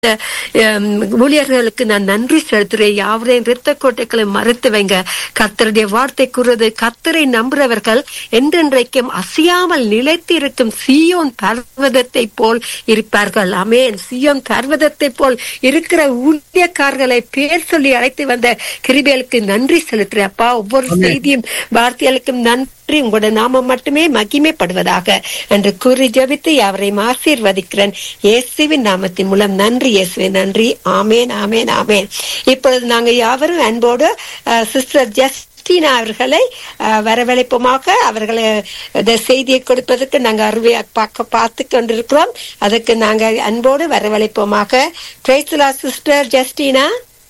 அஹ், ஊழியர்களுக்கு நான் நன்றி செலுத்துறேன் யாவரையும் இரத்த கோட்டைகளை மறைத்து வைங்க கர்த்தருடைய வார்த்தை கூறுவது கர்த்தரை நம்புறவர்கள் என்றென்றைக்கும் அசையாமல் நிலைத்து இருக்கும் சியோன் பர்வதத்தை போல் இருப்பார்கள் அமேன் சியோன் பர்வதத்தை போல் இருக்கிற ஊழியக்காரர்களை பேர் சொல்லி அழைத்து வந்த கிருபேலுக்கு நன்றி செலுத்துறேன் அப்பா ஒவ்வொரு செய்தியும் வார்த்தைகளுக்கும் நன்றி உங்களோட நாமம் மட்டுமே மகிமைப்படுவதாக என்று கூறி ஜெபித்து அவரையும் ஆசீர்வதிக்கிறேன் இயேசுவின் நாமத்தின் மூலம் நன்றி இயேசுவே நன்றி ஆமேன் ஆமேன் ஆமேன் இப்பொழுது நாங்க யாவரும் அன்போடு சிஸ்டர் ஜஸ்டினா அவர்களை அஹ், வரவழைப்போமாக அவர்களை இந்த செய்தியை கொடுப்பதற்கு நாங்க அருமையா பார்க்க பார்த்து கொண்டிருக்கிறோம் அதுக்கு நாங்க அன்போடு வரவழைப்போமாக sister Justina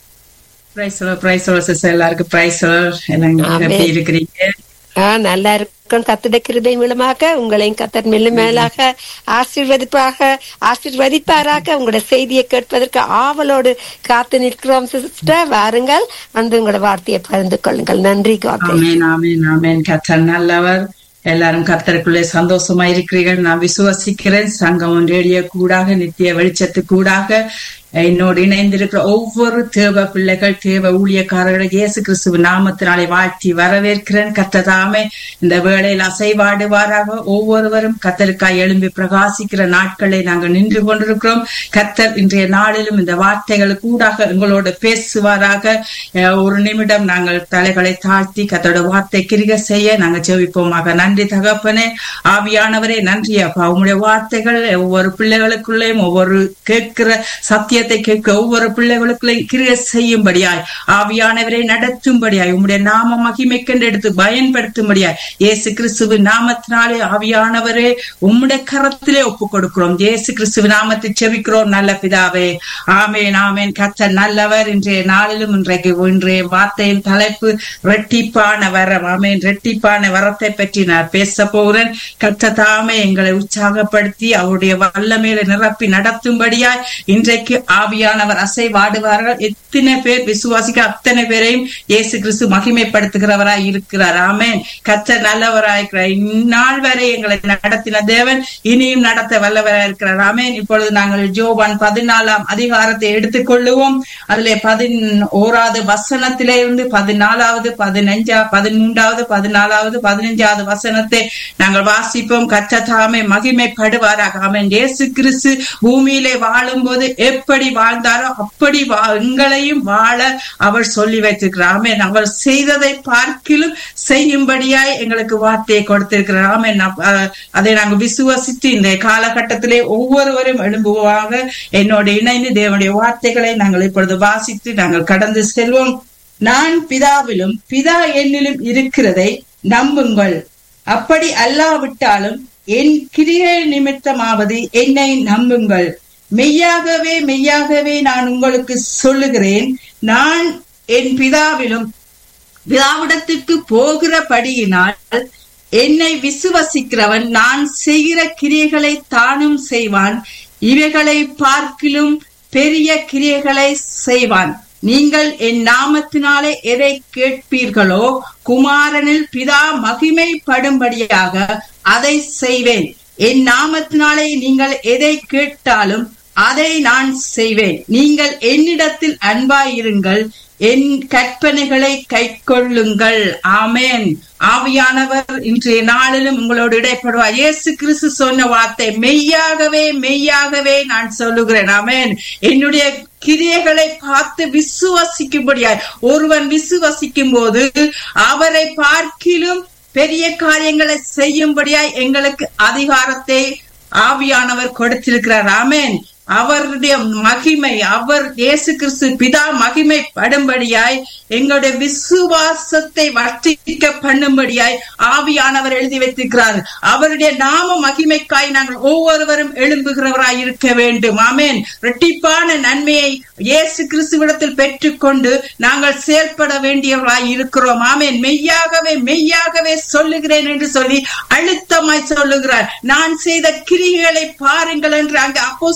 prize prize sister எல்லாருக்கும் பிரைஸ் எல்லாம் ஆமென். எப்படி இருக்கிறீங்க ஆ, நல்லா இருக்கும் கத்துட கிருபை மூலமாக உங்களையும் கத்தர் மேலும் மேலாக ஆசீர்வதிப்பாக ஆசீர்வதிப்பாராக உங்களோட செய்தியை கேட்பதற்கு ஆவலோடு காத்து நிற்கிறோம் சிஸ்டர் வாருங்கள் வந்து உங்களோட வார்த்தையை பகிர்ந்து கொள்ளுங்கள் நன்றி காத்து ஆமென் ஆமென் ஆமென் கர்த்தர் நல்லவர் எல்லாரும் கர்த்தருக்குள்ளே சந்தோஷமா இருக்கிறீர்கள் நான் விசுவசிக்கிறேன் சங்கம் ரேடியோ கூடாக நித்திய வெளிச்சத்து கூடாக என்னோடு இணைந்திருக்கிற ஒவ்வொரு தேவ பிள்ளைகள் தேவ ஊழியக்காரர்களை இயேசு கிறிஸ்துவ நாமத்தினாலே வாழ்த்தி வரவேற்கிறேன் கர்த்ததாமே இந்த வேளையில் அசைவாடுவாராக ஒவ்வொருவரும் கத்தருக்காய் எழும்பி பிரகாசிக்கிற நாட்களை நாங்கள் நின்று கொண்டிருக்கிறோம் கர்த்தர் இன்றைய நாளிலும் இந்த வார்த்தைகள் கூடாக எங்களோடு பேசுவாராக அஹ், ஒரு நிமிடம் நாங்கள் தலைகளை தாழ்த்தி கத்தோட வார்த்தை கிரிக செய்ய நாங்கள் ஜெபிப்போமாக நன்றி தகப்பனே ஆவியானவரே நன்றி அப்பா உங்களுடைய வார்த்தைகள் ஒவ்வொரு பிள்ளைகளுக்குள்ளேயும் ஒவ்வொரு கேட்கிற சத்தியத்தை கேட்க ஒவ்வொரு பிள்ளைகளுக்குள்ளேயும் கிரிக செய்யும்படியாய் ஆவியானவரை நடத்தும்படியாய் உம்முடைய நாம மகிமைக்கென்று எடுத்து பயன்படுத்தும்படியாய் இயேசு கிறிஸ்துவின் நாமத்தினாலே ஆவியானவரே உம்முடைய கரத்திலே ஒப்பு கொடுக்கிறோம் இயேசு கிறிஸ்துவ நாமத்தை செவிக்கிறோம் நல்ல பிதாவே ஆமேன் ஆமேன் கர்த்தர் நல்லவர் இன்றைய நாளிலும் இன்றைக்கு இன்றைய வார்த்தையின் தலைப்பு ரெட்டிப்பான வரம் ஆமேன் ரெட்டிப்பான வரத்தை பற்றி நான் பேச போகிறேன் கர்த்தர் தாமே எங்களை உற்சாகப்படுத்தி அவருடைய வல்லமையில நிரப்பி நடத்தும்படியாய் இன்றைக்கு ஆவியானவர் அசைவாடுவார்கள் எத்தனை பேர் விசுவாசிக்க அத்தனை பேரையும் இயேசு கிறிஸ்து மகிமைப்படுத்துகிறவராய் இருக்கிறார் ஆமேன் கர்த்தர் நல்லவராய் இருக்கிறார் இந்நாள் வரை எங்களை நடத்தின தேவன் இனியும் நடத்த வல்லவராய் இருக்கிறார் ஆமேன் இப்பொழுது நாங்கள் ஜோவான் பதினாலாம் அதிகாரத்தை எடுத்துக்கொள்ளுவோம் அதிலே பதின் ஓராவது வசனத்திலே இருந்து பதினாலாவது பதினஞ்சா பதிமூன்றாவது பதினாலாவது பதினஞ்சாவது வசனத்தை நாங்கள் வாசிப்போம் கச்சதாமே மகிமைப்படுவாராக ஆமென் இயேசு கிறிஸ்து பூமியிலே வாழும்போது எப்படி வாழ்ந்தாரோ அப்படி வா- எங்களையும் வாழ அவர் சொல்லி வைத்திருக்கிறார் ஆமென் அவர் செய்ததை பார்க்கிலும் செய்யும்படியாய் எங்களுக்கு வார்த்தையை கொடுத்திருக்கிறார் ஆமென் நப்- அஹ் அதை நாங்கள் விசுவசித்து இந்த காலகட்டத்திலே ஒவ்வொருவரும் எழும்புவாங்க என்னோடு இணைந்து தேவனுடைய வார்த்தைகளை நாங்கள் இப்பொழுது வாசித்து நாங்கள் கடந்து செல்வோம் நான் பிதாவிலும் பிதா என்னிலும் இருக்கிறதை நம்புங்கள் அப்படி அல்லாவிட்டாலும் என் கிரியை நிமித்தமாவது என்னை நம்புங்கள் மெய்யாகவே மெய்யாகவே நான் உங்களுக்கு சொல்லுகிறேன் நான் என் பிதாவிலும் பிதாவிடத்துக்கு போகிறபடியினால் என்னை விசுவசிக்கிறவன் நான் செய்கிற கிரியைகளை தானும் செய்வான் இவைகளை பார்க்கிலும் பெரிய கிரியைகளை செய்வான் நீங்கள் என் நாமத்தினாலே எதை கேட்பீர்களோ குமாரனில் பிதா மகிமைப்படும்படியாக அதை செய்வேன் என் நாமத்தினாலே நீங்கள் எதை கேட்டாலும் அதை நான் செய்வேன் நீங்கள் என்னிடத்தில் அன்பாயிருங்கள் என் கற்பனைகளை கைக்கொள்ளுங்கள் ஆமென் ஆவியானவர் இன்றைய நாளிலும் உங்களோடு இடைப்படுவார் இயேசு கிறிஸ்து சொன்ன வார்த்தை மெய்யாகவே மெய்யாகவே நான் சொல்லுகிறேன் ஆமென் என்னுடைய கிரியைகளை பார்த்து விசுவசிக்கும்படியாய் ஒருவன் விசுவசிக்கும் போது அவரை பார்க்கிலும் பெரிய காரியங்களை செய்யும்படியாய் எங்களுக்கு அதிகாரத்தை ஆவியானவர் கொடுத்திருக்கிறார் ஆமென் அவருடைய மகிமை அவர் இயேசு கிறிஸ்து பிதா மகிமை படும்படியாய் எங்களுடைய விசுவாசத்தை வர்த்திக்க பண்ணும்படியாய் ஆவியானவர் எழுதி வைத்திருக்கிறார் அவருடைய நாம மகிமைக்காய் நாங்கள் ஒவ்வொருவரும் எழும்புகிறவராய் இருக்க வேண்டும் ஆமென் இரட்டிப்பான நன்மையை இயேசு கிறிஸ்துவிடத்தில் பெற்றுக்கொண்டு நாங்கள் செயல்பட வேண்டியவர்களாய் இருக்கிறோம் ஆமென் மெய்யாகவே மெய்யாகவே சொல்லுகிறேன் என்று சொல்லி அழுத்தமாய் சொல்லுகிறார் நான் செய்த கிரிகளை பாருங்கள் என்று அங்கு அப்போஸ்தலர்கள்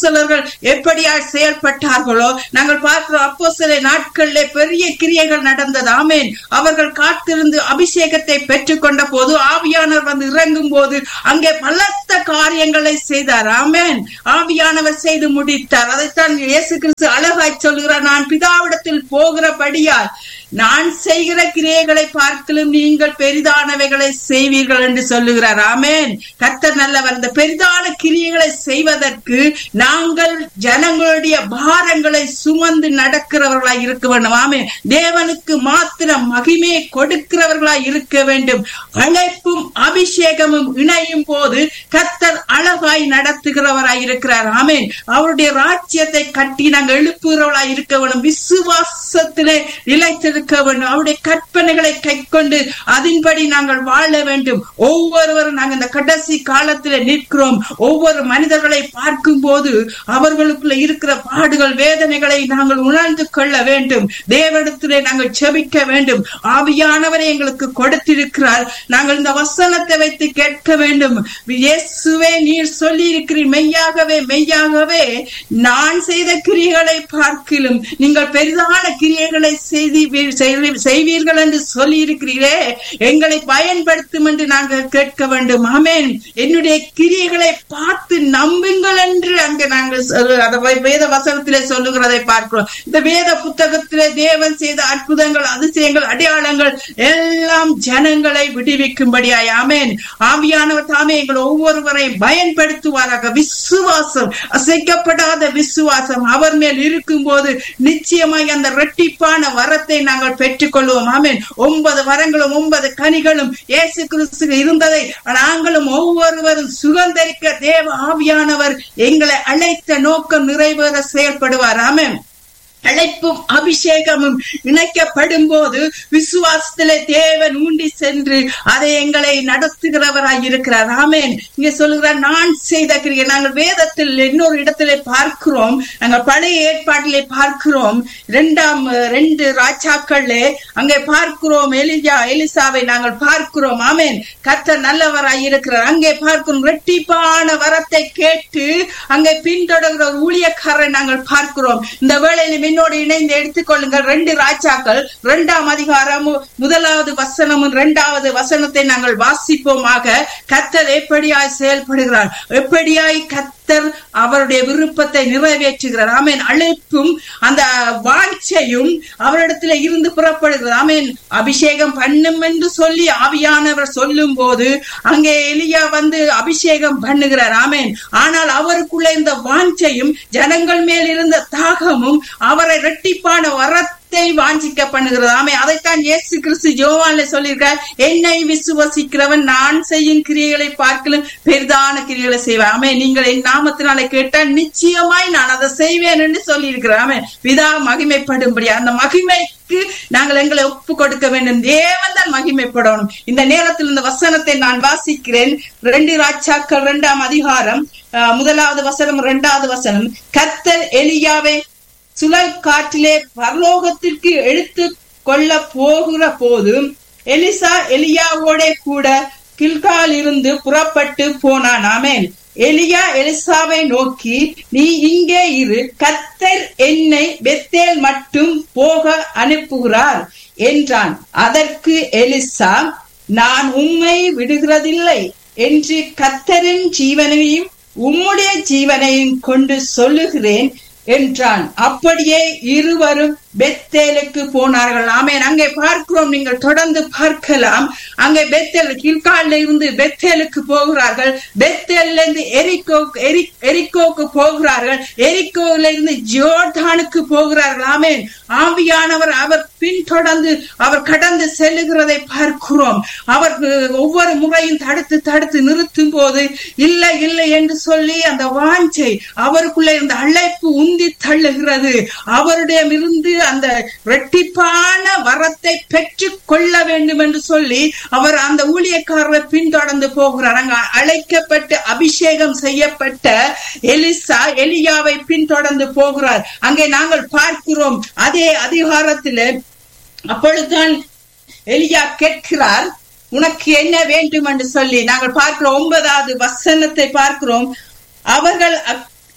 எப்படியா செயல்பட்டார்களோ நாங்கள் பார்க்கிறோம் அப்போ சில நாட்களிலே பெரிய கிரியைகள் நடந்தது ஆமேன் அவர்கள் காத்திருந்து அபிஷேகத்தை பெற்றுக்கொண்ட போது ஆவியானவர் வந்து இறங்கும் போது அங்கே பலத்த காரியங்களை செய்தார் ஆமேன் ஆவியானவர் செய்து முடித்தார் அதைத்தான் இயேசு கிறிஸ்து அழகாய் சொல்கிறார் நான் பிதாவிடத்தில் போகிறபடியால் நான் செய்கிற கிரியைகளை பார்க்கலும் நீங்கள் பெரிதானவைகளை செய்வீர்கள் என்று சொல்லுகிறார் ஆமேன் கர்த்தர் நல்லவர் இந்த பெரிதான கிரியைகளை செய்வதற்கு நாங்கள் ஜனங்களுடைய பாரங்களை சுமந்து நடக்கிறவர்களாய் இருக்க வேண்டும் ஆமேன் தேவனுக்கு மாத்திரம் மகிமையை கொடுக்கிறவர்களாய் இருக்க வேண்டும் அழைப்பும் அபிஷேகமும் இணையும் போது கர்த்தர் அழகாய் நடத்துகிறவராய் இருக்கிறார் ஆமேன் அவருடைய ராஜ்யத்தை கட்டி நாங்கள் எழுப்புகிறவர்களாய் இருக்க வேண்டும் விசுவாசத்திலே நிலைத்திருக்க வேண்டும் அவருடைய கற்பனைகளை கை கொண்டு அதன்படி நாங்கள் வாழ வேண்டும் ஒவ்வொருவரும் நாங்கள் இந்த கடைசி காலத்திலே நிற்கிறோம் ஒவ்வொரு மனிதர்களை பார்க்கும் போது அவர்களுக்குள்ள இருக்கிற பாடுகள் வேதனைகளை நாங்கள் உணர்ந்து கொள்ள வேண்டும் தேவனிடத்திலே நாங்கள் செபிக்க வேண்டும் ஆவியானவரை எங்களுக்கு கொடுத்திருக்கிறார் நாங்கள் இந்த வசனத்தை வைத்து கேட்க வேண்டும் இயேசுவே நீர் சொல்லி இருக்கிறீர் மெய்யாகவே மெய்யாகவே நான் செய்த கிரியைகளை பார்க்கிலும் நீங்கள் பெரிதான கிரியைகளை செய்தி செய்வீர்கள் என்று சொல்லி இருக்கிறீரே எங்களை பயன்படுத்தும் என்று நாங்கள் கேட்க வேண்டும் ஆமேன் என்னுடைய கிரியைகளை பார்த்து நம்புங்கள் என்று அங்கு நாங்கள் வேத வசனத்திலே சொல்லுகிறதை பார்க்கிறோம் இந்த வேத புத்தகத்திலே தேவன் செய்த அற்புதங்கள் அதிசயங்கள் அடையாளங்கள் எல்லாம் ஜனங்களை விடுவிக்கும்படியாய் ஆமேன் ஆவியானவர் தாமே எங்கள் ஒவ்வொருவரையும் பயன்படுத்துவாராக விசுவாசம் அசைக்கப்படாத விசுவாசம் அவர் மேல் இருக்கும் போது நிச்சயமாய் அந்த இரட்டிப்பான வரத்தை நாங்கள் பெற்றுக் கொள்வோம் ஆமேன் ஒன்பது வரங்களும் ஒன்பது கனிகளும் இயேசு கிறிஸ்து இருந்ததை நாங்களும் ஒவ்வொருவரும் சுகந்தரிக்க தேவ ஆவியானவர் எங்களை அழைத்த நோக்கம் நிறைவேற செயல்படுவார் ஆமேன் அழைப்பும் அபிஷேகமும் இணைக்கப்படும் போது விசுவாசத்திலே தேவன் ஊண்டி சென்று அதை எங்களை நடத்துகிறவராய் இருக்கிறார் ஆமேன் இங்க சொல்லுகிறார் நான் செய்த கிரியை நாங்கள் வேதத்தில் இன்னொரு இடத்திலே பார்க்கிறோம் நாங்கள் பழைய ஏற்பாட்டிலே பார்க்கிறோம் இரண்டாம் ரெண்டு ராஜாக்களே அங்கே பார்க்கிறோம் எலிஜா எலிசாவை நாங்கள் பார்க்கிறோம் ஆமேன் கர்த்தர் நல்லவராய் இருக்கிறார் அங்கே பார்க்கிறோம் ரெட்டிப்பான வரத்தை கேட்டு அங்கே பின்தொடர்கிற ஊழியக்காரரை நாங்கள் பார்க்கிறோம் இந்த வேளையிலும் என்னோடு இணைந்து எடுத்துக்கொள்ளுங்கள் ரெண்டு ராஜாக்கள் இரண்டாம் அதிகாரம் முதலாவது வசனமும் இரண்டாவது வசனத்தை நாங்கள் வாசிப்போமாக கத்தர் எப்படியாய் செயல்படுகிறார் எப்படியாய் கத்தர் அவருடைய விருப்பத்தை நிறைவேற்றுகிறார் ஆமேன் அழைப்பும் அந்த வாஞ்சையும் அவரிடத்துல இருந்து புறப்படுகிறது ஆமேன் அபிஷேகம் பண்ணும் என்று சொல்லி ஆவியானவர் சொல்லும் போது அங்கே எலியா வந்து அபிஷேகம் பண்ணுகிறார் ஆமேன் ஆனால் அவருக்குள்ள இந்த வாஞ்சையும் ஜனங்கள் மேல் இருந்த தாகமும் அவரை இரட்டிப்பான வரத்தை வாஞ்சிக்க பண்ணுகிறது ஆமே அதைத்தான் இயேசு கிறிஸ்து ஜோவான்ல சொல்லியிருக்கார் என்னை விசுவசிக்கிறவன் நான் செய்யும் கிரியைகளை பார்க்கலும் பெரிதான கிரியைகளை செய்வேன் ஆமே நீங்கள் என் நாமத்தினால கேட்டால் நிச்சயமாய் நான் அதை செய்வேன் என்று சொல்லி இருக்கிறேன் ஆமே பிதா மகிமைப்படும்படி அந்த மகிமைக்கு நாங்கள் எங்களை ஒப்பு கொடுக்க வேண்டும் தேவன் தான் மகிமைப்படணும் இந்த நேரத்தில் இந்த வசனத்தை நான் வாசிக்கிறேன் ரெண்டு ராஜாக்கள் இரண்டாம் அதிகாரம் முதலாவது வசனம் இரண்டாவது வசனம் கத்தர் எலியாவை சுழல் காற்றிலே பரலோகத்திற்கு எடுத்து கொள்ள போகிற போது எலிசா எலியாவோட கூட கில்கால் இருந்து புறப்பட்டு போனான் ஆமேன் எலியா எலிசாவை நோக்கி நீ இங்கே இரு கத்தர் என்னை பெத்தேல் மட்டும் போக அனுப்புகிறார் என்றான் அதற்கு எலிசா நான் உம்மை விடுகிறதில்லை என்று கத்தரின் ஜீவனையும் உம்முடைய ஜீவனையும் கொண்டு சொல்லுகிறேன் என்றான் அப்படியே இருவரும் பெத்தேலுக்கு போனார்கள் ஆமேன் அங்கே பார்க்கிறோம் நீங்கள் தொடர்ந்து பார்க்கலாம் அங்கே பெத்தேல் கில்கால்ல இருந்து பெத்தேலுக்கு போகிறார்கள் பெத்தேல்ல இருந்து எரிக்கோ எரிக்கோக்கு போகிறார்கள் எரிக்கோல இருந்து ஜோர்தானுக்கு போகிறார்கள் ஆமேன் ஆவியானவர் அவர் பின்தொடர்ந்து அவர் கடந்து செல்லுகிறதை பார்க்கிறோம் அவர் ஒவ்வொரு முறையும் தடுத்து தடுத்து நிறுத்தும் போது இல்லை இல்லை என்று சொல்லி அந்த வாஞ்சை அவருக்குள்ள இருந்த அழைப்பு உந்தி தள்ளுகிறது அவருடைய இருந்து அந்த இரட்டிப்பான வரத்தை பெற்று கொள்ள வேண்டும் என்று சொல்லி அவர் அந்த ஊழியக்காரரை பின்தொடர்ந்து போகிறார் அங்க அழைக்கப்பட்டு அபிஷேகம் செய்யப்பட்ட எலிசா எலியாவை பின்தொடர்ந்து போகிறார் அங்கே நாங்கள் பார்க்கிறோம் அதே அதிகாரத்தில் அப்பொழுதுதான் எலியா கேட்கிறார் உனக்கு என்ன வேண்டும் என்று சொல்லி நாங்கள் பார்க்கிறோம் ஒன்பதாவது வசனத்தை பார்க்கிறோம் அவர்கள்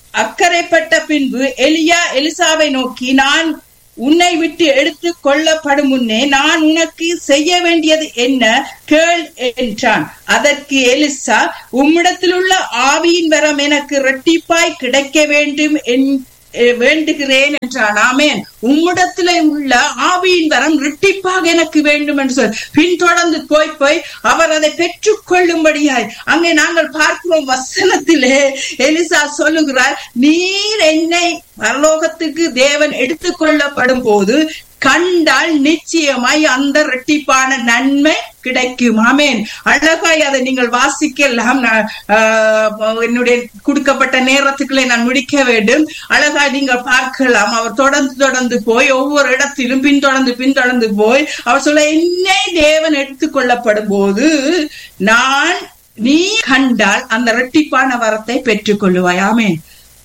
அக்கறைப்பட்ட பின்பு எலியா எலிசாவை நோக்கி நான் உன்னை விட்டு எடுத்து கொள்ளப்படும் முன்னே நான் உனக்கு செய்ய வேண்டியது என்ன கேள் என்றான் அதற்கு எலிசா உம்மிடத்தில் உள்ள ஆவியின் வரம் எனக்கு இரட்டிப்பாய் கிடைக்க வேண்டும் என் வேண்டுகிறேன் என்றான் ஆமேன் உம்மிடத்திலே உள்ள ஆவியின் வரம் இரட்டிப்பாக எனக்கு வேண்டும் என்று சொல் பின்தொடர்ந்து போய் போய் அவர் அதை பெற்றுக் கொள்ளும்படியாய் அங்கே நாங்கள் பார்க்கிறோம் வசனத்திலே எலிசா சொல்லுகிறார் நீர் என்னை பரலோகத்துக்கு தேவன் எடுத்துக்கொள்ளப்படும் போது கண்டால் நிச்சயமாய் அந்த இரட்டிப்பான நன்மை கிடைக்கும் ஆமேன் அழகாய் அதை நீங்கள் வாசிக்கலாம் என்னுடைய கொடுக்கப்பட்ட நேரத்துக்குள்ளே நான் முடிக்க வேண்டும் அழகாய் நீங்கள் பார்க்கலாம் அவர் தொடர்ந்து தொடர்ந்து போய் ஒவ்வொரு இடத்திலும் பின்தொடர்ந்து பின்தொடர்ந்து போய் அவர் சொல்ல என்னை தேவன் எடுத்துக்கொள்ளப்படும் போது நான் நீ கண்டால் அந்த இரட்டிப்பான வரத்தை பெற்றுக் கொள்ளுவாய் ஆமேன்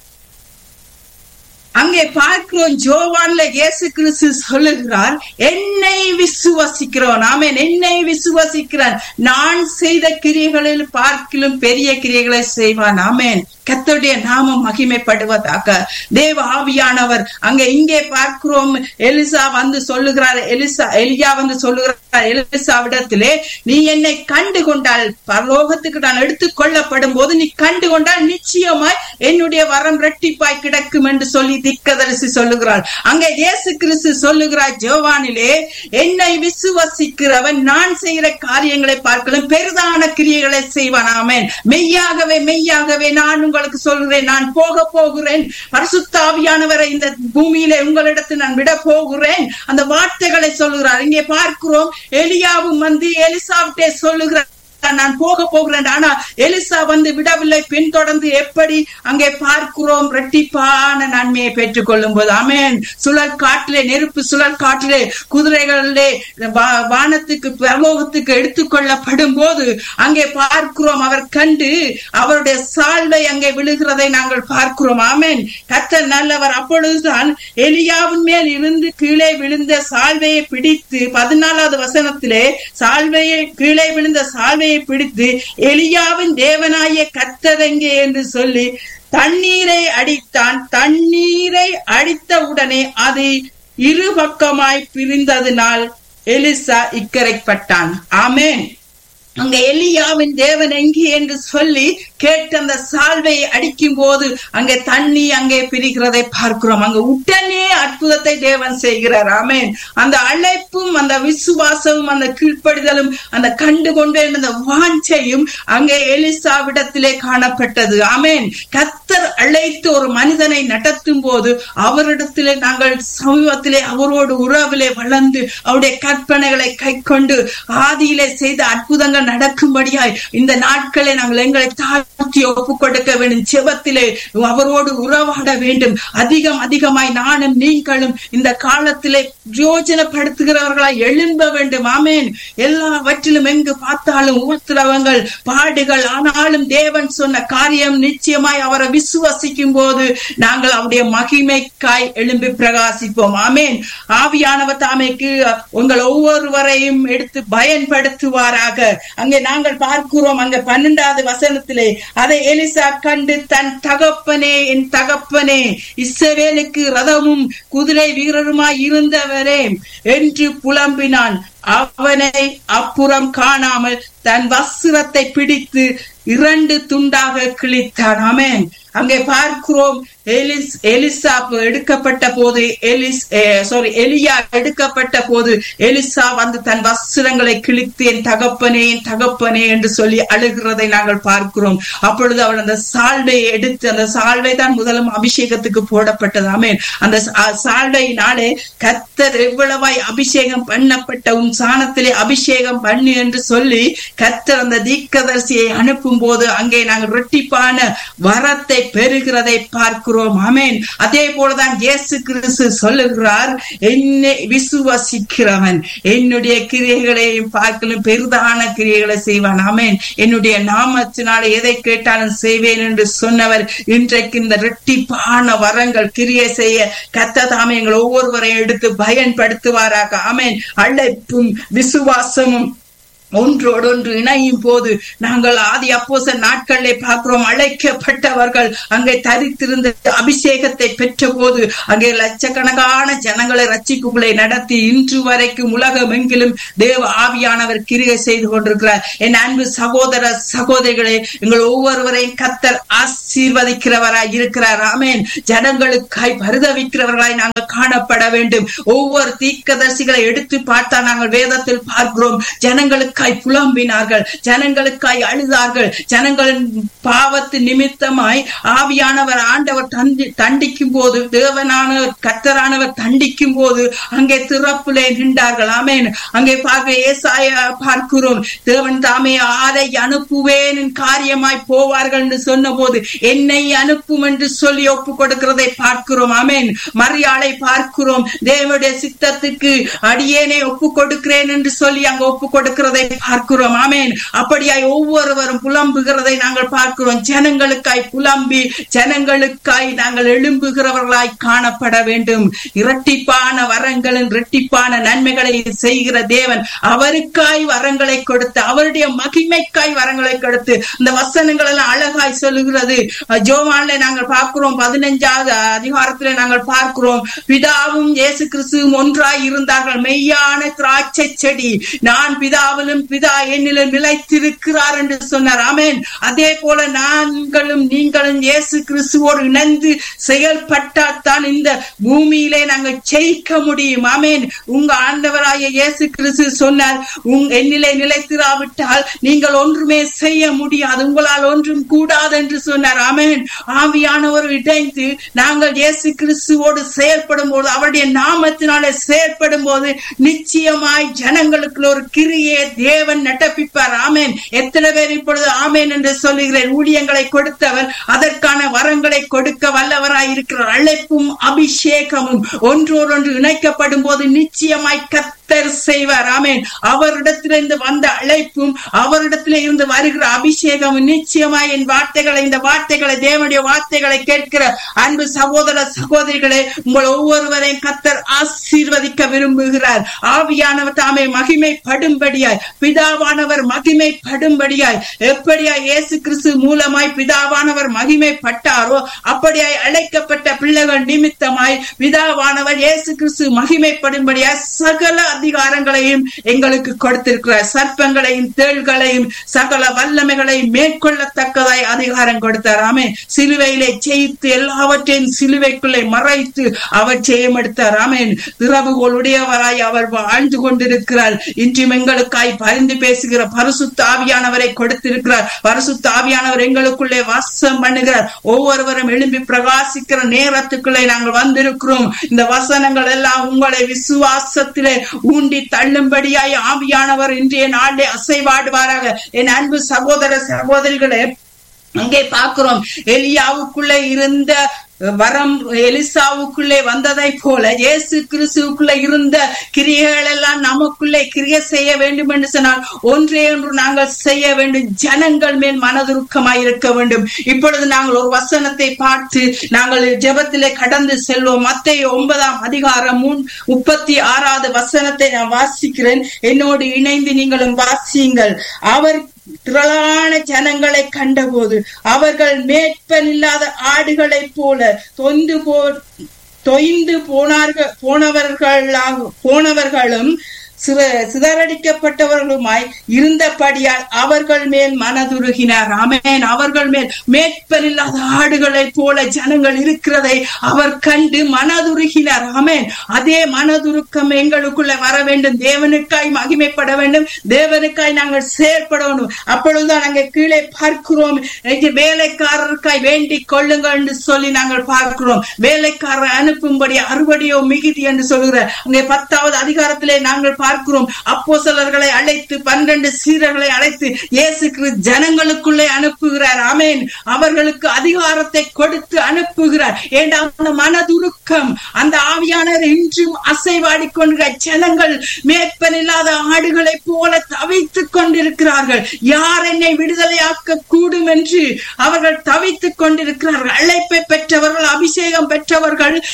அங்கே பார்க்கிறோம் ஜோவான்ல இயேசு கிறிஸ்து சொல்லுகிறார் என்னை விசுவசிக்கிறோம் ஆமேன் என்னை விசுவசிக்கிறான் நான் செய்த கிரியைகளில் பார்க்கிலும் பெரிய கிரியைகளை செய்வான் ஆமேன் கத்தோடைய நாமம் மகிமைப்படுவதாக தேவ ஆவியானவர் அங்க இங்கே பார்க்கிறோம் எலிசா வந்து சொல்லுகிறார் எலிசா எலியா வந்து சொல்லுகிறார் எலிசாவிடத்திலே நீ என்னை கண்டு கொண்டால் பரலோகத்துக்கு நான் எடுத்துக் கொள்ளப்படும் போது நீ கண்டு கொண்டால் நிச்சயமாய் என்னுடைய வரம் ரெட்டிப்பாய் கிடக்கும் என்று சொல்லி திக்கதரிசி சொல்லுகிறார் அங்கே இயேசு கிறிஸ்து சொல்லுகிறார் ஜோவானிலே என்னை விசுவசிக்கிறவன் நான் செய்கிற காரியங்களை பார்க்கலாம் பெரிதான கிரியைகளை செய்வான் ஆமேன் மெய்யாகவே மெய்யாகவே நான் உங்களுக்கு சொல்கிறேன் நான் போக போகிறேன் பரிசுத்தாவியானவரை இந்த பூமியில உங்களிடத்தில் நான் விட போகிறேன் அந்த வார்த்தைகளை சொல்லுகிறார் இங்கே பார்க்கிறோம் எலியாவும் வந்து எலிசாவிட்டே சொல்லுகிறார் நான் போக போகிறேன் ஆனா எலிசா வந்து விடவில்லை பின்தொடர்ந்து எப்படி அங்கே பார்க்கிறோம் ரெட்டிப்பான நன்மையை பெற்றுக் கொள்ளும் போது அமேன் சுழல் காட்டிலே நெருப்பு சுழல் காட்டிலே குதிரைகளிலே வானத்துக்கு பரலோகத்துக்கு எடுத்துக்கொள்ளப்படும் போது அங்கே பார்க்கிறோம் அவர் கண்டு அவருடைய சால்வை அங்கே விழுகிறதை நாங்கள் பார்க்கிறோம் ஆமேன் கத்தர் நல்லவர் அப்பொழுதுதான் எலியாவின் மேல் இருந்து கீழே விழுந்த சால்வையை பிடித்து பதினாலாவது வசனத்திலே சால்வையை கீழே விழுந்த சால்வையை பிடித்து எலியாவின் தேவனாய கத்தரெங்கே என்று சொல்லி தண்ணீரை அடித்தான் தண்ணீரை அடித்த உடனே அது இரு பக்கமாய் பிரிந்ததினால் எலிசா இக்கரைப்பட்டான் ஆமேன் அங்க எலியாவின் தேவன் எங்கே என்று சொல்லி கேட்டு அந்த சால்வையை அடிக்கும் போது அங்கே தண்ணி அங்கே பிரிகிறதை பார்க்கிறோம் அங்க உடனே அற்புதத்தை தேவன் செய்கிறார் ஆமேன் அந்த அழைப்பும் அந்த விசுவாசமும் அந்த கீழ்ப்படிதலும் அந்த கண்டு கொண்டேன் அந்த வாஞ்சையும் அங்கே எலிசாவிடத்திலே காணப்பட்டது ஆமேன் கத்தர் அழைத்து ஒரு மனிதனை நடத்தும் போது அவரிடத்திலே நாங்கள் சமீபத்திலே அவரோடு உறவிலே வளர்ந்து அவருடைய கற்பனைகளை கை கொண்டு ஆதியிலே செய்த அற்புதங்கள் நடக்கும்படியாய் இந்த நாட்களை நாங்கள் எங்களை தாழ்த்தி ஒப்புக் கொடுக்க வேண்டும் செபத்திலே அவரோடு உறவாட வேண்டும் அதிகம் அதிகமாய் நானும் நீங்களும் இந்த காலத்திலே பிரயோஜனப்படுத்துகிறவர்களாய் எழும்ப வேண்டும் ஆமேன் எல்லாவற்றிலும் எங்கு பார்த்தாலும் உபத்திரவங்கள் பாடுகள் ஆனாலும் தேவன் சொன்ன காரியம் நிச்சயமாய் அவரை விசுவசிக்கும் போது நாங்கள் அவருடைய மகிமைக்காய் எழும்பி பிரகாசிப்போம் ஆமேன் ஆவியானவர் தாமைக்கு உங்கள் ஒவ்வொருவரையும் எடுத்து பயன்படுத்துவாராக அங்கே நாங்கள் பார்க்கிறோம் அங்க பன்னெண்டாவது வசனத்திலே அதை எலிசா கண்டு தன் தகப்பனே என் தகப்பனே இஸ்ரவேலுக்கு ரதமும் குதிரை வீரருமாய் இருந்தவரே என்று புலம்பினான் அவனை அப்புறம் காணாமல் தன் வஸ்திரத்தை பிடித்து இரண்டு துண்டாக கிழித்தான் ஆமேன் அங்கே பார்க்கிறோம் எலிஸ் எலிசா எடுக்கப்பட்ட போது எலிஸ் சாரி எலியா எடுக்கப்பட்ட போது எலிசா வந்து தன் வஸ்திரங்களை கிழித்து என் தகப்பனே என் தகப்பனே என்று சொல்லி அழுகிறதை நாங்கள் பார்க்கிறோம் அப்பொழுது அவள் அந்த சால்வையை எடுத்து அந்த சால்வை தான் முதலும் அபிஷேகத்துக்கு போடப்பட்டது ஆமேன் அந்த சால்வையினாலே கத்தர் எவ்வளவாய் அபிஷேகம் பண்ணப்பட்ட உன் சாணத்திலே அபிஷேகம் பண்ணு என்று சொல்லி கத்தர் அந்த தீக்கதரிசியை அனுப்பும் போது அங்கே நாங்கள் ரெட்டிப்பான வரத்தை பெறுகிறதை பார்க்கிறோம் ஆமேன் அதே போலதான் இயேசு கிறிஸ்து சொல்லுகிறார் என்னை விசுவசிக்கிறவன் என்னுடைய கிரியைகளையும் பார்க்கலும் பெரிதான கிரியைகளை செய்வான் ஆமேன் என்னுடைய நாமத்தினால எதை கேட்டாலும் செய்வேன் என்று சொன்னவர் இன்றைக்கு இந்த ரெட்டிப்பான வரங்கள் கிரியை செய்ய கத்த தாமே எங்கள் ஒவ்வொருவரையும் எடுத்து பயன்படுத்துவாராக ஆமேன் அழைப்பும் விசுவாசமும் ஒன்றோடொன்று இணையும் போது நாங்கள் ஆதி அப்போச நாட்களிலே பார்க்கிறோம் அழைக்கப்பட்டவர்கள் அங்கே தரித்திருந்த அபிஷேகத்தை பெற்ற போது அங்கே லட்சக்கணக்கான ஜனங்களை ரட்சிப்புகளை நடத்தி இன்று வரைக்கும் உலகம் எங்கிலும் தேவ ஆவியானவர் கிரிகை செய்து கொண்டிருக்கிறார் என் அன்பு சகோதர சகோதரிகளே எங்கள் ஒவ்வொருவரையும் கத்தர் ஆசீர்வதிக்கிறவராய் இருக்கிறார் ஆமேன் ஜனங்களுக்காய் பரிதவிக்கிறவர்களாய் நாங்கள் காணப்பட வேண்டும் ஒவ்வொரு தீக்கதர்சிகளை எடுத்து பார்த்தா நாங்கள் வேதத்தில் பார்க்கிறோம் ஜனங்களுக்காய் புலம்பினார்கள் ஜனங்களுக்காய் அழுதார்கள் ஜனங்களின் பாவத்து நிமித்தமாய் ஆவியானவர் ஆண்டவர் தண்டி தண்டிக்கும் போது தேவனானவர் கத்தரானவர் தண்டிக்கும் போது அங்கே திறப்பிலே நின்றார்கள் ஆமேன் அங்கே பார்க்க ஏசாய பார்க்கிறோம் தேவன் தாமே ஆரை அனுப்புவேன் என் காரியமாய் போவார்கள் என்று சொன்ன போது என்னை அனுப்பும் என்று சொல்லி ஒப்பு கொடுக்கிறதை பார்க்கிறோம் ஆமேன் மரியாளை பார்க்கிறோம் தேவனுடைய சித்தத்துக்கு அடியேனை ஒப்பு கொடுக்கிறேன் என்று சொல்லி அங்க ஒப்பு கொடுக்கிறதை பார்க்கிறோம் ஆமேன் அப்படியாய் ஒவ்வொருவரும் புலம்புகிறதை நாங்கள் பார்க்கிறோம் ஜனங்களுக்காய் புலம்பி ஜனங்களுக்காய் நாங்கள் எழும்புகிறவர்களாய் காணப்பட வேண்டும் இரட்டிப்பான வரங்களின் இரட்டிப்பான நன்மைகளை செய்கிற தேவன் அவருக்காய் வரங்களை கொடுத்து அவருடைய மகிமைக்காய் வரங்களை கொடுத்து இந்த வசனங்கள் எல்லாம் அழகாய் சொல்லுகிறது ஜோவான்ல நாங்கள் பார்க்கிறோம் பதினஞ்சாவது அதிகாரத்திலே நாங்கள் பார்க்கிறோம் பிதாவும் இயேசு கிறிஸ்துவும் ஒன்றாய் இருந்தார்கள் மெய்யான திராட்சை செடி நான் பிதாவிலும் பிதா என்னிலும் நிலைத்திருக்கிறார் என்று சொன்னார் ஆமேன் அதே போல நாங்களும் நீங்களும் இயேசு கிறிஸ்துவோடு இணைந்து செயல்பட்டால் தான் இந்த பூமியிலே நாங்கள் ஜெயிக்க முடியும் ஆமேன் உங்க ஆண்டவராய இயேசு கிறிஸ்து சொன்னார் உங் என்னிலே நிலைத்திராவிட்டால் நீங்கள் ஒன்றுமே செய்ய முடியாது உங்களால் ஒன்றும் கூடாது என்று சொன்னார் ஆமேன் ஆவியானவர் இணைந்து நாங்கள் இயேசு கிறிஸ்துவோடு செயல்படும் போது அவருடைய நாமத்தினாலே செயல்படும் போது நிச்சயமாய் ஜனங்களுக்கு ஒரு கிரியே தேவன் நடப்பிப்பார் ஆமேன் எத்தனை பேர் இப்பொழுது ஆமேன் என்று சொல்லுகிறேன் ஊழியங்களை கொடுத்தவர் அதற்கான வரங்களை கொடுக்க வல்லவராய் இருக்கிறார் அழைப்பும் அபிஷேகமும் ஒன்றோடொன்று இணைக்கப்படும் போது நிச்சயமாய் கத்தர் செய்வார் ஆமேன் அவரிடத்திலிருந்து வந்த அழைப்பும் அவரிடத்திலே இருந்து வருகிற அபிஷேகமும் நிச்சயமாய் என் வார்த்தைகளை இந்த வார்த்தைகளை தேவனுடைய வார்த்தைகளை கேட்கிற அன்பு சகோதர சகோதரிகளே உங்கள் ஒவ்வொருவரையும் கத்தர் ஆசீர்வதிக்க விரும்புகிறார் ஆவியானவர் தாமே மகிமைப்படும்படியாய் பிதாவானவர் மகிமைப்படும்படியாய் எப்படியாய் இயேசு கிறிஸ்து மூலமாய் பிதாவானவர் மகிமைப்பட்டாரோ அப்படியாய் அழைக்கப்பட்ட பிள்ளைகள் நிமித்தமாய் பிதாவானவர் இயேசு கிறிஸ்து மகிமைப்படும்படியாய் சகல அதிகாரங்களையும் எங்களுக்கு கொடுத்திருக்கிறார் சர்ப்பங்களையும் தேள்களையும் சகல வல்லமைகளையும் மேற்கொள்ளத்தக்கதாய் அதிகாரம் கொடுத்தார் ஆமே சிலுவையிலே ஜெயித்து எல்லாவற்றையும் சிலுவைக்குள்ளே மறைத்து அவர் ஜெயம் எடுத்தார் ஆமேன் திறவுகளுடையவராய் அவர் வாழ்ந்து கொண்டிருக்கிறார் இன்றும் எங்களுக்காய் பரிந்து பேசுகிற பரிசுத்த ஆவியானவரை கொடுத்திருக்கிறார் பரிசுத்த ஆவியானவர் எங்களுக்குள்ளே வாசம் பண்ணுகிறார் ஒவ்வொருவரும் எழும்பி பிரகாசிக்கிற நேரத்துக்குள்ளே நாங்கள் வந்திருக்கிறோம் இந்த வசனங்கள் எல்லாம் உங்களை விசுவாசத்திலே ஊண்டி தள்ளும்படியாய் ஆவியானவர் இன்றைய நாளே அசைவாடுவாராக என் அன்பு சகோதர சகோதரிகளே அங்கே பார்க்கிறோம் எலியாவுக்குள்ளே இருந்த வரம் எலிசாவுக்குள்ளே வந்ததை போல இயேசு கிறிஸ்துவுக்குள்ளே இருந்த கிரியைகள் எல்லாம் நமக்குள்ளே கிரிய செய்ய வேண்டும் என்று சொன்னால் ஒன்றே ஒன்று நாங்கள் செய்ய வேண்டும் ஜனங்கள் மேல் மனதுருக்கமாய் இருக்க வேண்டும் இப்பொழுது நாங்கள் ஒரு வசனத்தை பார்த்து நாங்கள் ஜெபத்திலே கடந்து செல்வோம் மத்திய ஒன்பதாம் அதிகாரம் முன் முப்பத்தி ஆறாவது வசனத்தை நான் வாசிக்கிறேன் என்னோடு இணைந்து நீங்களும் வாசியுங்கள் அவர் திரளான ஜனங்களை கண்டபோது அவர்கள் மேற்பன் இல்லாத ஆடுகளைப் போல தொந்து போ தொய்ந்து போனார்கள் போனவர்களாக போனவர்களும் சித சிதறடிக்கப்பட்டவர்களுமாய் இருந்தபடியால் அவர்கள் மேல் மனதுருகினார் ஆமேன் அவர்கள் மேல் மேற்பனில்லாத ஆடுகளைப் போல ஜனங்கள் இருக்கிறதை அவர் கண்டு மனதுருகினார் ஆமேன் அதே மனதுருக்கம் எங்களுக்குள்ள வர வேண்டும் தேவனுக்காய் மகிமைப்பட வேண்டும் தேவனுக்காய் நாங்கள் செயற்படணும் அப்பொழுதுதான் நாங்கள் கீழே பார்க்கிறோம் வேலைக்காரருக்காய் வேண்டிக் கொள்ளுங்கள் என்று சொல்லி நாங்கள் பார்க்கிறோம் வேலைக்காரர் அனுப்பும்படி அறுபடியோ மிகுதி என்று சொல்கிற அங்கே பத்தாவது அதிகாரத்திலே நாங்கள் பார்க்கிறோம் அப்போ சிலர்களை அழைத்து பன்னிரண்டு சீரர்களை அழைத்து இயேசு ஜனங்களுக்குள்ளே அனுப்புகிறார் ஆமேன் அவர்களுக்கு அதிகாரத்தை கொடுத்து அனுப்புகிறார் ஏண்டா அந்த மனதுருக்கம் அந்த ஆவியானவர் இன்றும் அசைவாடி கொண்ட ஜனங்கள் மேற்பன் இல்லாத ஆடுகளை போல தவித்துக் கொண்டிருக்கிறார்கள் யார் என்னை விடுதலையாக்க கூடும் என்று அவர்கள் தவித்துக் கொண்டிருக்கிறார்கள் அழைப்பை பெற்றவர்கள் அபிஷேகம் பெற்றவர்கள்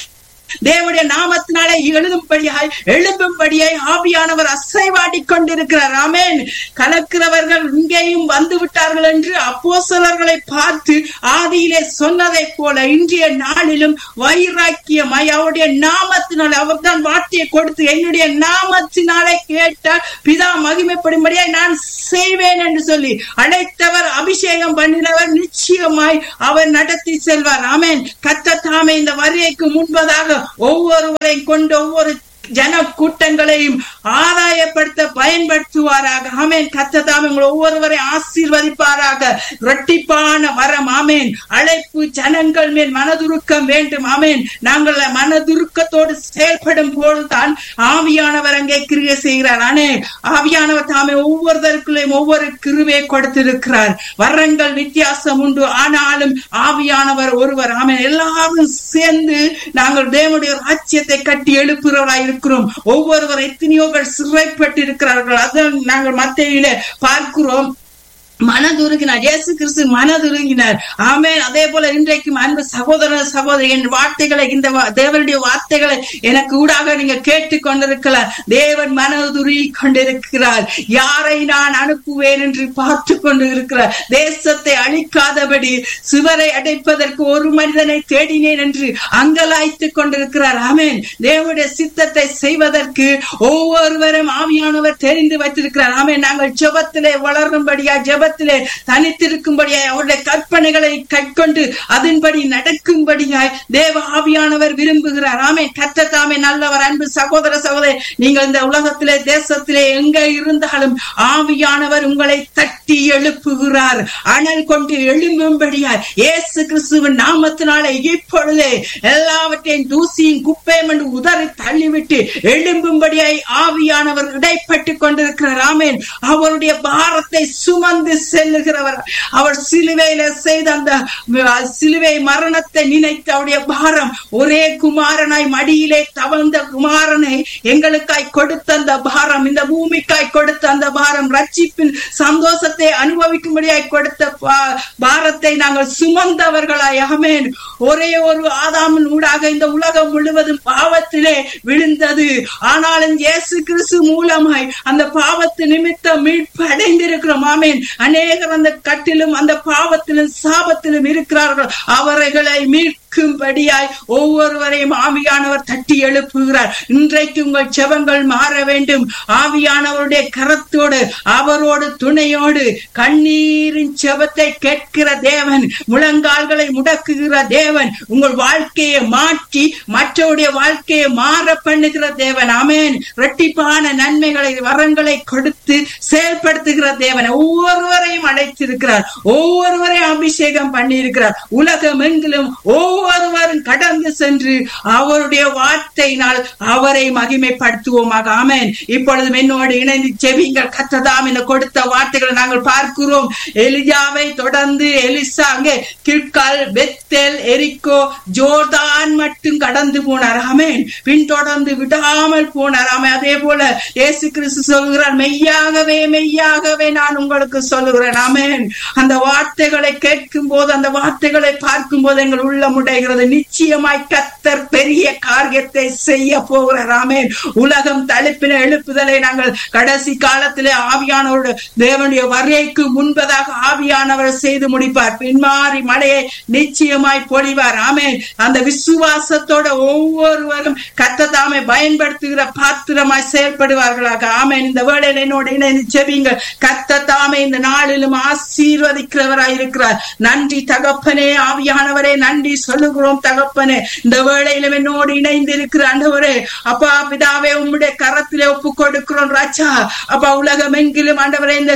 தேவனுடைய நாமத்தினாலே எழுதும்படியாய் எழும்பும்படியாய் ஆவியானவர் அசைவாடி கொண்டிருக்கிறார் ஆமேன் கலக்கிறவர்கள் இங்கேயும் வந்து விட்டார்கள் என்று அப்போஸ்தலர்களை பார்த்து ஆதியிலே சொன்னதை போல இன்றைய நாளிலும் வைராக்கியமாய் அவருடைய நாமத்தினால் அவர்தான் வார்த்தையை கொடுத்து என்னுடைய நாமத்தினாலே கேட்டால் பிதா மகிமைப்படும்படியாய் நான் செய்வேன் என்று சொல்லி அழைத்தவர் அபிஷேகம் பண்ணினவர் நிச்சயமாய் அவர் நடத்தி செல்வார் ஆமேன் கத்த தாமே இந்த வருகைக்கு முன்பதாக ஒவ்வொருவரையும் கொண்டு ஒவ்வொரு ஜன கூட்டங்களையும் ஆதாயப்படுத்த பயன்படுத்துவாராக ஆமேன் கத்ததாம் உங்கள் ஒவ்வொருவரை ஆசீர்வதிப்பாராக இரட்டிப்பான வரம் ஆமேன் அழைப்பு ஜனங்கள் மேல் மனதுருக்கம் வேண்டும் ஆமேன் நாங்கள் மனதுருக்கத்தோடு செயல்படும் போதுதான் ஆவியானவர் அங்கே கிரியை செய்கிறார் ஆனே ஆவியானவர் தாமே ஒவ்வொருத்தருக்குள்ளேயும் ஒவ்வொரு கிருவை கொடுத்திருக்கிறார் வரங்கள் வித்தியாசம் உண்டு ஆனாலும் ஆவியானவர் ஒருவர் ஆமேன் எல்லாரும் சேர்ந்து நாங்கள் தேவனுடைய ராஜ்யத்தை கட்டி எழுப்புகிறவராய் இருக்கிறோம் ஒவ்வொருவர் எத்தனையோ பேர் சிறைப்பட்டு இருக்கிறார்கள் அதை நாங்கள் மத்தியில பார்க்கிறோம் மனதுருகினார் இயேசு கிறிஸ்து மனதுருகினார் ஆமேன் அதே போல இன்றைக்கும் அன்பு சகோதர சகோதரி என் வார்த்தைகளை இந்த தேவனுடைய வார்த்தைகளை எனக்கு ஊடாக நீங்க கேட்டுக் கொண்டிருக்கலாம் தேவன் மனதுருகி கொண்டிருக்கிறார் யாரை நான் அனுப்புவேன் என்று பார்த்து கொண்டு இருக்கிறார் தேசத்தை அழிக்காதபடி சுவரை அடைப்பதற்கு ஒரு மனிதனை தேடினேன் என்று அங்கலாய்த்து கொண்டிருக்கிறார் ஆமேன் தேவனுடைய சித்தத்தை செய்வதற்கு ஒவ்வொருவரும் ஆவியானவர் தெரிந்து வைத்திருக்கிறார் ஆமேன் நாங்கள் ஜெபத்திலே வளரும்படியா ஜெப ஜெபத்திலே தனித்திருக்கும்படியாய் அவருடைய கற்பனைகளை கைக்கொண்டு அதன்படி நடக்கும்படியாய் தேவ ஆவியானவர் விரும்புகிறார் ஆமே கத்த தாமே நல்லவர் அன்பு சகோதர சகோதரி நீங்கள் இந்த உலகத்திலே தேசத்திலே எங்க இருந்தாலும் ஆவியானவர் உங்களை தட்டி எழுப்புகிறார் அனல் கொண்டு எழும்பும்படியாய் இயேசு கிறிஸ்துவின் நாமத்தினாலே இப்பொழுதே எல்லாவற்றையும் தூசியும் குப்பையும் என்று உதறி தள்ளிவிட்டு எழும்பும்படியாய் ஆவியானவர் இடைப்பட்டு கொண்டிருக்கிறார் ஆமேன் அவருடைய பாரத்தை சுமந்து செல்லுகிறவர் அவர் சிலுவையில செய்த அந்த சிலுவை மரணத்தை நினைத்து அவருடைய பாரம் ஒரே குமாரனாய் மடியிலே தவழ்ந்த குமாரனை எங்களுக்காய் கொடுத்த அந்த பாரம் இந்த பூமிக்காய் கொடுத்த அந்த பாரம் ரட்சிப்பின் சந்தோஷத்தை அனுபவிக்கும்படியாய் கொடுத்த பாரத்தை நாங்கள் சுமந்தவர்களாய் அமேன் ஒரே ஒரு ஆதாமின் ஊடாக இந்த உலகம் முழுவதும் பாவத்திலே விழுந்தது ஆனாலும் இயேசு கிறிஸ்து மூலமாய் அந்த பாவத்து நிமித்தம் மீட்பு அடைந்திருக்கிறோம் ஆமேன் அநேகர் அந்த கட்டிலும் அந்த பாவத்திலும் சாபத்திலும் இருக்கிறார்கள் அவர்களை மீட்கும்படியாய் ஒவ்வொருவரையும் ஆவியானவர் தட்டி எழுப்புகிறார் இன்றைக்கு உங்கள் செவங்கள் மாற வேண்டும் ஆவியானவருடைய கரத்தோடு அவரோடு துணையோடு கண்ணீரின் செபத்தை கேட்கிற தேவன் முழங்கால்களை முடக்குகிற தேவன் உங்கள் வாழ்க்கையை மாற்றி மற்றவருடைய வாழ்க்கையை மாற பண்ணுகிற தேவன் அமேன் இரட்டிப்பான நன்மைகளை வரங்களை கொடுத்து செயல்படுத்துகிற தேவன் ஒவ்வொருவரையும் அழைத்திருக்கிறார் ஒவ்வொருவரையும் அபிஷேகம் பண்ணியிருக்கிறார் உலகம் எங்கிலும் ஒவ்வொருவரும் கடந்து சென்று அவருடைய வார்த்தையினால் அவரை மகிமைப்படுத்துவோமாக ஆமேன் இப்பொழுது என்னோடு இணைந்து செவிங்கள் கத்ததாம் என கொடுத்த வார்த்தைகளை நாங்கள் பார்க்கிறோம் எலியாவை தொடர்ந்து எலிசா அங்கே கிழ்கால் பெத்தேல் எரிக்கோ ஜோர்தான் மட்டும் கடந்து போனார் ஆமேன் பின்தொடர்ந்து விடாமல் போனார் ஆமே அதே போல இயேசு கிறிஸ்து சொல்கிறார் மெய்யாகவே மெய்யாகவே நான் உங்களுக்கு சொல்லுகிறேன் ஆமேன் அந்த வார்த்தைகளை கேட்கும் போது அந்த வார்த்தைகளை பார்க்கும் போது எங்கள் உள்ளம் உடைகிறது நிச்சயமாய் கத்தர் பெரிய காரியத்தை செய்ய போகிறார் ஆமேன் உலகம் தழுப்பின எழுப்புதலை நாங்கள் கடைசி காலத்திலே ஆவியானவருடைய தேவனுடைய வருகைக்கு முன்பதாக ஆவியானவர் செய்து முடிப்பார் பின்மாறி மழையை நிச்சயமாய் பொழிவார் ஆமேன் அந்த விசுவாசத்தோட ஒவ்வொருவரும் கத்ததாமை பயன்படுத்துகிற பாத்திரமாய் செயல்படுவார்களாக ஆமேன் இந்த வேளையில் என்னோட இணைந்து செவிங்கள் கத்ததாமை இந்த நாளிலும் ஆசீர்வதிக்கிறவராய் இருக்கிறார் நன்றி தகப்பனே ஆவியானவரே நன்றி சொல்லுகிறோம் தகப்பனே இந்த வேளையிலும் என்னோடு இணைந்து இருக்கிற ஆண்டவரே அப்பா பிதாவே உம்முடைய கரத்திலே ஒப்பு கொடுக்கிறோம் ராஜா அப்பா உலகம் எங்கிலும் ஆண்டவரே இந்த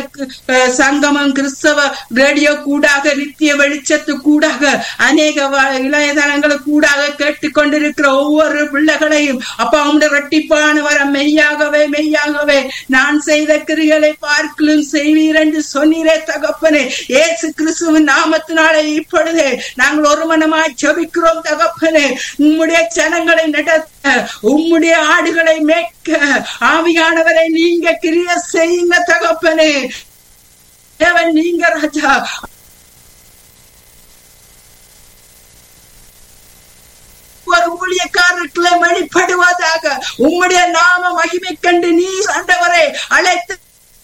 சங்கமம் கிறிஸ்தவ ரேடியோ கூடாக நித்திய வெளிச்சத்து கூடாக அநேக இளையதனங்களுக்கு கூடாக கேட்டுக்கொண்டிருக்கிற ஒவ்வொரு பிள்ளைகளையும் அப்பா உம்முடைய ரெட்டிப்பான வர மெய்யாகவே மெய்யாகவே நான் செய்த கிரிகளை பார்க்கலும் செய்வீர் என்று சொன்னீரே தகப்பனே ஏசு கிறிஸ்துவின் நாமத்தினாலே இப்பொழுதே நாங்கள் ஒரு மனமாய் ஜபிக்கிறோம் தகப்பனே உம்முடைய ஜனங்களை நடத்த உம்முடைய ஆடுகளை மேய்க்க ஆவியானவரை நீங்க கிரிய செய்யுங்க தகப்பனே தேவன் நீங்க ராஜா ஒவ்வொரு ஊழியக்காரர்களை வெளிப்படுவதாக உம்முடைய நாம மகிமை கண்டு நீர் ஆண்டவரே அழைத்து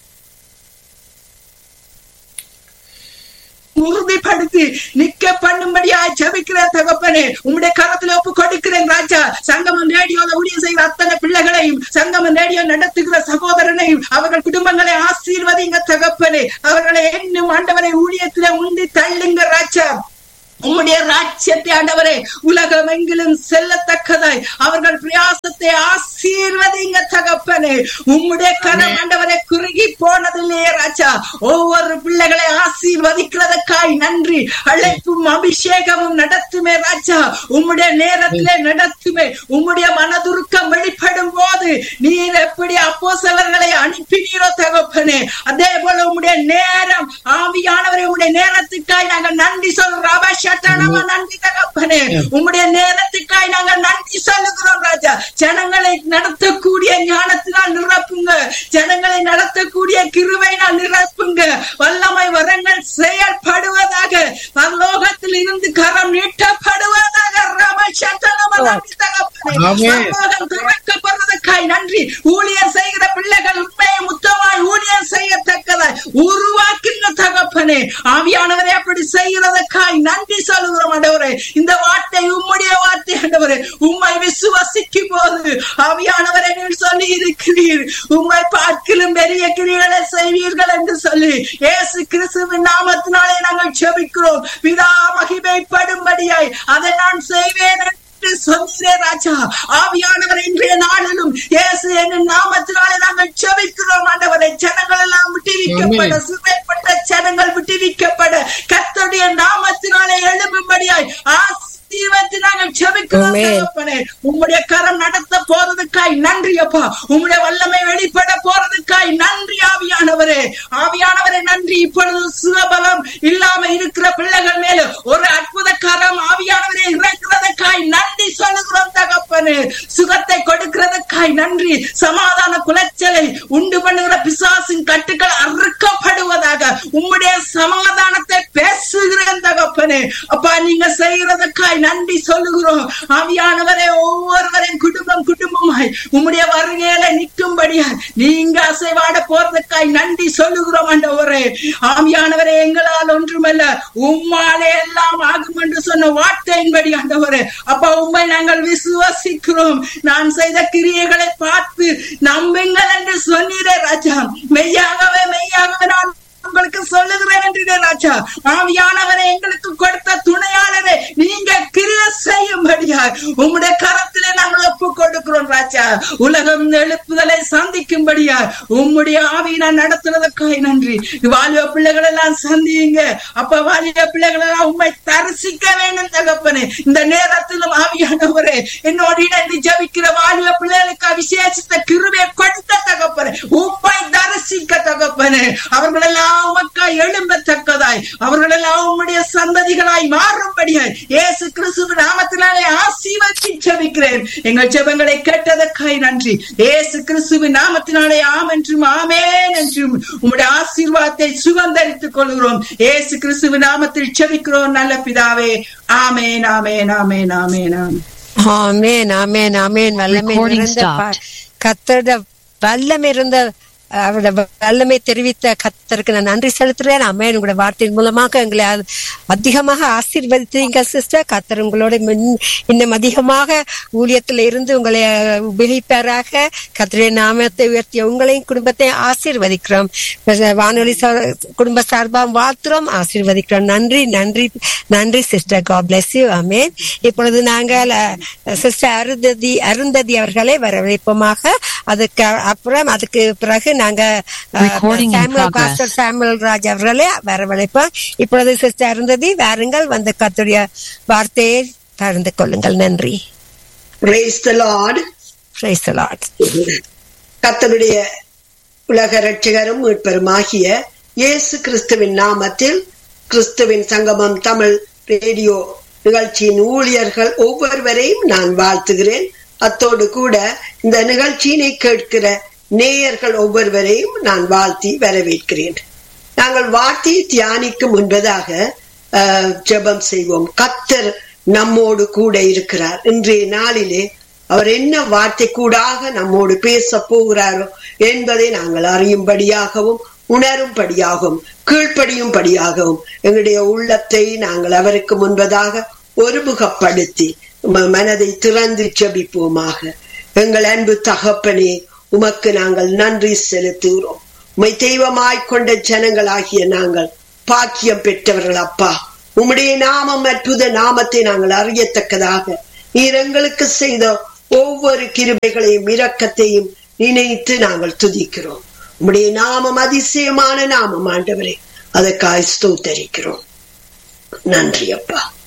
உறுதிப்படுத்தி நிக்க பண்ணும்படியா ஜபிக்கிற தகப்பனே உம்முடைய கரத்துல ஒப்பு கொடுக்கிறேன் ராஜா சங்கமம் ரேடியோல ஊழியம் செய்கிற அத்தனை பிள்ளைகளையும் சங்கமம் ரேடியோ நடத்துகிற சகோதரனையும் அவர்கள் குடும்பங்களை ஆசீர்வதிங்க தகப்பனே அவர்களை என்னும் ஆண்டவரை ஊழியத்துல உண்டி தள்ளுங்க ராஜா உம்முடைய ராஜ்யத்தை ஆண்டவரே உலகம் எங்கிலும் செல்லத்தக்கதாய் அவர்கள் பிரயாசத்தை ஆசீர்வதிங்க தகப்பனே உம்முடைய கரம் ஆண்டவரை குறுகி போனதில்லையே ராஜா ஒவ்வொரு பிள்ளைகளை ஆசீர்வதிக்கிறதுக்காய் நன்றி அழைப்பும் அபிஷேகமும் நடத்துமே ராஜா உம்முடைய நேரத்திலே நடத்துமே உம்முடைய மனதுருக்கம் வெளிப்படும் போது நீர் எப்படி அப்போ சிலர்களை அனுப்பினீரோ தகப்பனே அதே போல உம்முடைய நேரம் ஆவியானவரை உம்முடைய நேரத்துக்காய் நாங்கள் நன்றி சொல்றோம் சட்டணமா நன்றி தகப்பனே உம்முடைய நேரத்துக்காய் நாங்கள் நன்றி சொல்லுகிறோம் ராஜா ஜனங்களை நடத்தக்கூடிய ஞானத்தினால் நிரப்புங்க ஜனங்களை நடத்தக்கூடிய கிருவையினால் நிரப்புங்க வல்லமை வரங்கள் செயல்படுவதாக பரலோகத்தில் இருந்து கரம் நீட்டப்படுவதாக ரம சட்டணமா நன்றி தகப்பனே பரலோகம் திறக்கப்படுவதற்காய் நன்றி ஊழியர் செய்கிற பிள்ளைகள் உண்மையை முத்தமாய் ஊழியர் செய்யத்தக்கதாய் உருவாக்குங்க தகப்பனே ஆவியானவரை அப்படி செய்கிறதற்காய் நன்றி சொல்லுகிறோம் ஆண்டவரே இந்த வார்த்தை உம்முடைய வார்த்தை ஆண்டவரே உம்மை விசுவசிக்கும் போது ஆவியானவரை நீர் சொல்லி இருக்கிறீர் உம்மை பார்க்கிலும் பெரிய கிரிகளை செய்வீர்கள் என்று சொல்லி ஏசு கிறிஸ்துவின் நாமத்தினாலே நாங்கள் செபிக்கிறோம் பிதா மகிமைப்படும்படியாய் அதை நான் செய்வேன் என்று சொன்னீரே ராஜா ஆவியானவர் இன்றைய நாளிலும் இயேசு என்னும் நாமத்தினாலே நாங்கள் செபிக்கிறோம் ஆண்டவரை ஜனங்கள் எல்லாம் விட்டுவிக்கப்பட சிறைப்பட்ட ஜனங்கள் விட்டுவிக்கப்பட கத்தோடைய நாமத்தினாலே எழும்பும்படியாய் ஆசீர்வத்து நாங்கள் செபிக்கிறோம் தகப்பனே உம்முடைய கரம் நடத்த போறதுக்காய் நன்றி அப்பா உம்முடைய வல்லமை வெளிப்பட போறதுக்காய் நன்றி ஆவியானவரே ஆவியானவரே நன்றி இப்பொழுது சுகபலம் இல்லாம இருக்கிற பிள்ளைகள் மேல ஒரு அற்புத கரம் ஆவியானவரே இறங்குறதுக்காய் நன்றி சொல்லுகிறோம் தகப்பனே சுகத்தை கொடுக்கிறதுக்காய் நன்றி சமாதான குலைச்சலை உண்டு பண்ணுகிற பிசாசின் கட்டுகள் அறுக்கப்படுவதாக உம்முடைய சமாதானத்தை பேசுகிறேன் தகப்பனே அப்பா நீங்க செய்கிறதுக்காய் நன்றி சொல்லுகிறோம் ஆவியானவரே ஒவ்வொருவரின் குடும்பம் குடும்பமாய் உம்முடைய வருகையில நிற்கும்படியா நீங்க அசைவாட போறதுக்காய் நன்றி சொல்லுகிறோம் ஆண்டவரே ஆவியானவரே எங்களால் ஒன்றுமல்ல உம்மாலே எல்லாம் ஆகும் என்று சொன்ன வார்த்தையின்படி ஆண்டவரே அப்பா உண்மை நாங்கள் விசுவாசிக்கிறோம் நான் செய்த கிரியைகளை பார்த்து நம்புங்கள் என்று சொன்னீரே ராஜா மெய்யாகவே மெய்யாகவே நான் உங்களுக்கு சொல்லுகிறேன் என்று ராஜா ஆவியானவரை எங்களுக்கு கொடுத்த துணையாளரை நீங்க கிரிய செய்யும்படியா உம்முடைய கரத்திலே நாங்கள் ஒப்பு கொடுக்கிறோம் ராஜா உலகம் எழுப்புதலை சந்திக்கும்படியா உம்முடைய ஆவியினா நடத்துறதுக்காய் நன்றி வாலிப பிள்ளைகள் எல்லாம் சந்தியுங்க அப்ப வாலிப பிள்ளைகள் எல்லாம் உண்மை தரிசிக்க வேண்டும் தகப்பனே இந்த நேரத்திலும் ஆவியானவரே என்னோடு இணைந்து ஜபிக்கிற வாலிப பிள்ளைகளுக்கு விசேஷித்த கிருபையை கொடுத்த தகப்பனே உண்மை தரிசிக்க தகப்பனே அவர்கள் எல்லாம் உமக்காய் எழும்பத்தக்கதாய் அவர்கள் எல்லாம் உம்முடைய சந்ததிகளாய் மாறும்படியாய் இயேசு கிறிஸ்துவ நாமத்தினாலே ஆசீர்வதி ஜெபிக்கிறேன் எங்கள் ஜெபங்களை கேட்டதற்காய் நன்றி இயேசு கிறிஸ்துவின் நாமத்தினாலே ஆம் என்றும் ஆமேன் என்றும் உம்முடைய ஆசீர்வாதத்தை சுகந்தரித்துக் கொள்கிறோம் இயேசு கிறிஸ்துவின் நாமத்தில் ஜெபிக்கிறோம் நல்ல பிதாவே ஆமேன் ஆமேன் ஆமேன் ஆமேன் ஆமேன் ஆமேன் ஆமேன் ஆமேன் வல்லமை Recording நிறைந்த stopped. கத்தோட வல்லமை இருந்த அவரோட வல்லமை தெரிவித்த கத்தருக்கு நான் நன்றி செலுத்துறேன் அம்மேன் உங்களோட வார்த்தையின் மூலமாக எங்களை அ- அதிகமாக ஆசீர்வதித்தீங்க சிஸ்டர் கத்தர் உங்களோட மின்- இன்னும் அதிகமாக ஊழியத்தில் இருந்து உங்களை அஹ், உபயோகிப்பாராக கத்தருடைய நாமத்தை உயர்த்திய உங்களையும் குடும்பத்தையும் ஆசீர்வதிக்கிறோம் வானொலி சார்- குடும்ப சார்பாக வாழ்த்துறோம் ஆசீர்வதிக்கிறோம் நன்றி நன்றி நன்றி sister God bless you amen இப்பொழுது நாங்கள் சிஸ்டர் அருந்ததி அருந்ததி அவர்களை வரவேற்போமாக அதுக்கு அப்புறம் அதுக்கு பிறகு நாங்க அஹ், Recording in Samuel progress. Pastor Samuel Raj அவர்களை வரவழைப்போம் இப்பொழுது சிஸ்டர் அருந்ததி வாருங்கள் வந்து கத்துடைய வார்த்தையை பகிர்ந்து கொள்ளுங்கள் நன்றி Praise the Lord. Praise the Lord. கர்த்தருடைய உலக ரட்சகரும் மீட்பருமாகிய இயேசு கிறிஸ்துவின் நாமத்தில் கிறிஸ்துவின் சங்கமம் தமிழ் ரேடியோ நிகழ்ச்சியின் ஊழியர்கள் ஒவ்வொருவரையும் நான் வாழ்த்துகிறேன் அத்தோடு கூட இந்த நிகழ்ச்சியினை கேட்கிற நேயர்கள் ஒவ்வொருவரையும் நான் வாழ்த்தி வரவேற்கிறேன் நாங்கள் வார்த்தையை தியானிக்கும் முன்பதாக அஹ், ஜெபம் செய்வோம் கத்தர் நம்மோடு கூட இருக்கிறார் இன்றைய நாளிலே அவர் என்ன வார்த்தை கூடாக நம்மோடு பேச போகிறாரோ என்பதை நாங்கள் அறியும்படியாகவும் உணரும்படியாகவும் கீழ்ப்படியும்படியாகவும் எங்களுடைய உள்ளத்தை நாங்கள் அவருக்கு முன்பதாக ஒருமுகப்படுத்தி மனதை திறந்து செபிப்போமாக எங்கள் அன்பு தகப்பனே உமக்கு நாங்கள் நன்றி செலுத்துகிறோம் உமை தெய்வமாய் கொண்ட ஜனங்களாகிய நாங்கள் பாக்கியம் பெற்றவர்கள் அப்பா உம்முடைய நாமம் அற்புத நாமத்தை நாங்கள் அறியத்தக்கதாக நீர் எங்களுக்கு செய்த ஒவ்வொரு கிருபைகளையும் இரக்கத்தையும் நினைத்து நாங்கள் துதிக்கிறோம் உம்முடைய நாமம் அதிசயமான நாமம் ஆண்டவரே அதற்காய் ஸ்தோத்தரிக்கிறோம் நன்றி அப்பா